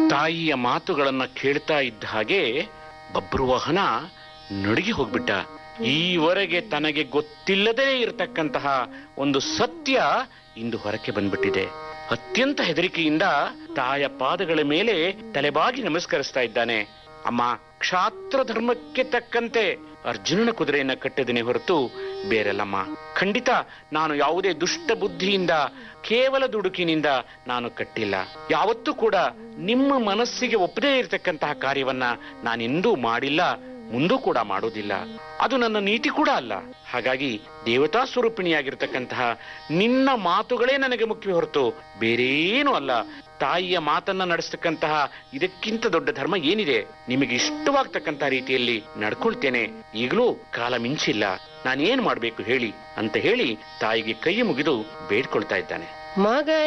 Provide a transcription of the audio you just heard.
ತಾಯಿಯ ಮಾತುಗಳನ್ನ ಕೇಳ್ತಾ ಇದ್ದ ಹಾಗೆ ಬಬ್ರುವಾಹನ ನಡುಗಿ ಹೋಗ್ಬಿಟ್ಟ ಈವರೆಗೆ ತನಗೆ ಗೊತ್ತಿಲ್ಲದೇ ಇರತಕ್ಕಂತಹ ಒಂದು ಸತ್ಯ ಇಂದು ಹೊರಕ್ಕೆ ಬಂದ್ಬಿಟ್ಟಿದೆ ಅತ್ಯಂತ ಹೆದರಿಕೆಯಿಂದ ತಾಯ ಪಾದಗಳ ಮೇಲೆ ತಲೆಬಾಗಿ ನಮಸ್ಕರಿಸ್ತಾ ಇದ್ದಾನೆ ಅಮ್ಮ ಕ್ಷಾತ್ರ ಧರ್ಮಕ್ಕೆ ತಕ್ಕಂತೆ ಅರ್ಜುನನ ಕುದುರೆಯನ್ನ ಕಟ್ಟಿದನೆ ಹೊರತು ಬೇರೆಲ್ಲಮ್ಮ ಖಂಡಿತ ನಾನು ಯಾವುದೇ ದುಷ್ಟ ಬುದ್ಧಿಯಿಂದ ಕೇವಲ ದುಡುಕಿನಿಂದ ನಾನು ಕಟ್ಟಿಲ್ಲ ಯಾವತ್ತೂ ಕೂಡ ನಿಮ್ಮ ಮನಸ್ಸಿಗೆ ಒಪ್ಪದೇ ಇರತಕ್ಕಂತಹ ಕಾರ್ಯವನ್ನ ನಾನೆಂದೂ ಮಾಡಿಲ್ಲ ಮುಂದೂ ಕೂಡ ಮಾಡೋದಿಲ್ಲ ಅದು ನನ್ನ ನೀತಿ ಕೂಡ ಅಲ್ಲ ಹಾಗಾಗಿ ದೇವತಾ ಸ್ವರೂಪಿಣಿಯಾಗಿರ್ತಕ್ಕಂತಹ ನಿನ್ನ ಮಾತುಗಳೇ ನನಗೆ ಮುಖ್ಯ ಹೊರತು ಬೇರೇನೂ ಅಲ್ಲ ತಾಯಿಯ ಮಾತನ್ನ ನಡೆಸ್ತಕ್ಕಂತಹ ಇದಕ್ಕಿಂತ ದೊಡ್ಡ ಧರ್ಮ ಏನಿದೆ ನಿಮಗೆ ಇಷ್ಟವಾಗ್ತಕ್ಕಂತಹ ರೀತಿಯಲ್ಲಿ ನಡ್ಕೊಳ್ತೇನೆ ಈಗಲೂ ಕಾಲ ಮಿಂಚಿಲ್ಲ ನಾನೇನ್ ಮಾಡ್ಬೇಕು ಹೇಳಿ ಅಂತ ಹೇಳಿ ತಾಯಿಗೆ ಕೈ ಮುಗಿದು ಬೇಡ್ಕೊಳ್ತಾ ಇದ್ದಾನೆ ಮಗ